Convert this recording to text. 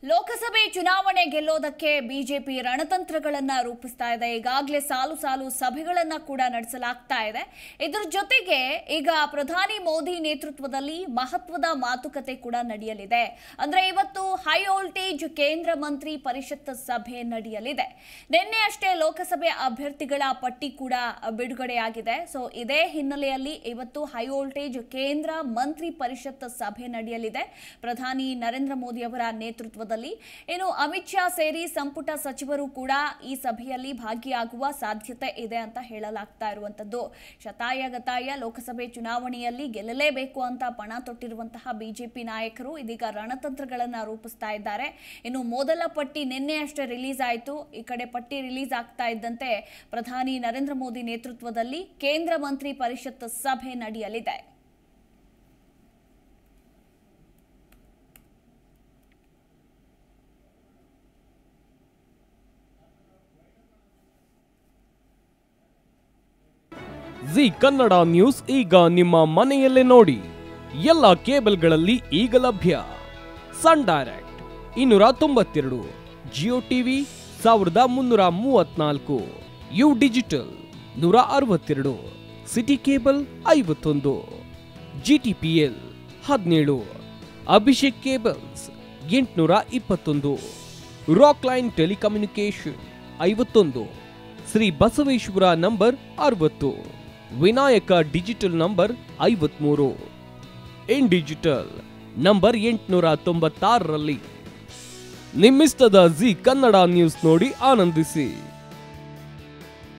ಲೋಕಸಭೆ ಚುನಾವಣೆ ಗೆಲ್ಲೋದಕ್ಕೆ ಬಿಜೆಪಿ ರಣತಂತ್ರಗಳನ್ನ ರೂಪಿಸ್ತಾ ಇದೆ ಈಗಾಗಲೇ ಸಾಲು ಸಾಲು ಸಭೆಗಳನ್ನ ಕೂಡ ನಡೆಸಲಾಗ್ತಾ ಇದೆ ಇದರ ಜೊತೆಗೆ ಈಗ ಪ್ರಧಾನಿ ಮೋದಿ ನೇತೃತ್ವದಲ್ಲಿ ಮಹತ್ವದ ಮಾತುಕತೆ ಕೂಡ ನಡೆಯಲಿದೆ ಅಂದ್ರೆ ಇವತ್ತು ಹೈ ವೋಲ್ಟೇಜ್ ಕೇಂದ್ರ ಮಂತ್ರಿ ಪರಿಷತ್ ಸಭೆ ನಡೆಯಲಿದೆ ನಿನ್ನೆ ಅಷ್ಟೇ ಲೋಕಸಭೆ ಅಭ್ಯರ್ಥಿಗಳ ಪಟ್ಟಿ ಕೂಡ ಬಿಡುಗಡೆಯಾಗಿದೆ ಸೊ ಇದೇ ಹಿನ್ನೆಲೆಯಲ್ಲಿ ಇವತ್ತು ಹೈ ವೋಲ್ಟೇಜ್ ಕೇಂದ್ರ ಮಂತ್ರಿ ಪರಿಷತ್ ಸಭೆ ನಡೆಯಲಿದೆ ಪ್ರಧಾನಿ ನರೇಂದ್ರ ಮೋದಿ ಅವರ ನೇತೃತ್ವದಲ್ಲಿ ಇನ್ನು ಅಮಿತ್ ಶಾ ಸೇರಿ ಸಂಪುಟ ಸಚಿವರು ಕೂಡ ಈ ಸಭೆಯಲ್ಲಿ ಭಾಗಿಯಾಗುವ ಸಾಧ್ಯತೆ ಇದೆ ಅಂತ ಹೇಳಲಾಗ್ತಾ ಇರುವಂತದ್ದು ಶತಾಯ ಗತಾಯ ಲೋಕಸಭೆ ಚುನಾವಣೆಯಲ್ಲಿ ಗೆಲ್ಲಲೇಬೇಕು ಅಂತ ಪಣ ತೊಟ್ಟಿರುವಂತಹ ಬಿಜೆಪಿ ನಾಯಕರು ಇದೀಗ ರಣತಂತ್ರಗಳನ್ನ ರೂಪಿಸ್ತಾ ಇದ್ದಾರೆ ಇನ್ನು ಮೊದಲ ಪಟ್ಟಿ ನಿನ್ನೆ ಅಷ್ಟೇ ರಿಲೀಸ್ ಆಯಿತು ಈ ಕಡೆ ಪಟ್ಟಿ ರಿಲೀಸ್ ಆಗ್ತಾ ಇದ್ದಂತೆ ಪ್ರಧಾನಿ ನರೇಂದ್ರ ಮೋದಿ ನೇತೃತ್ವದಲ್ಲಿ ಕೇಂದ್ರ ಮಂತ್ರಿ ಪರಿಷತ್ ಸಭೆ ನಡೆಯಲಿದೆ ಜಿ ಕನ್ನಡ ನ್ಯೂಸ್ ಈಗ ನಿಮ್ಮ ಮನೆಯಲ್ಲೇ ನೋಡಿ ಎಲ್ಲ ಕೇಬಲ್ಗಳಲ್ಲಿ ಈಗ ಲಭ್ಯ ಸನ್ ಡೈರೆಕ್ಟ್ ಇನ್ನೂರ ತೊಂಬತ್ತೆರಡು ಜಿಯೋ ಟಿವಿ ಸಾವಿರದ ಮುನ್ನೂರ ಮೂವತ್ನಾಲ್ಕು ಯು ಡಿಜಿಟಲ್ ನೂರ ಅರವತ್ತೆರಡು ಸಿಟಿ ಕೇಬಲ್ ಐವತ್ತೊಂದು ಜಿ ಟಿ ಪಿ ಎಲ್ ಹದಿನೇಳು ಅಭಿಷೇಕ್ ಕೇಬಲ್ಸ್ ಎಂಟುನೂರ ಇಪ್ಪತ್ತೊಂದು ರಾಕ್ ಲೈನ್ ಟೆಲಿಕಮ್ಯುನಿಕೇಶನ್ ಐವತ್ತೊಂದು ಶ್ರೀ ಬಸವೇಶ್ವರ ನಂಬರ್ ಅರವತ್ತು ವಿನಾಯಕ ಡಿಜಿಟಲ್ ನಂಬರ್ ಐವತ್ಮೂರು ಇನ್ ಡಿಜಿಟಲ್ ನಂಬರ್ ಎಂಟುನೂರ ತೊಂಬತ್ತಾರರಲ್ಲಿ ನಿಮ್ಮಿಸ್ತದ ಜಿ ಕನ್ನಡ ನ್ಯೂಸ್ ನೋಡಿ ಆನಂದಿಸಿ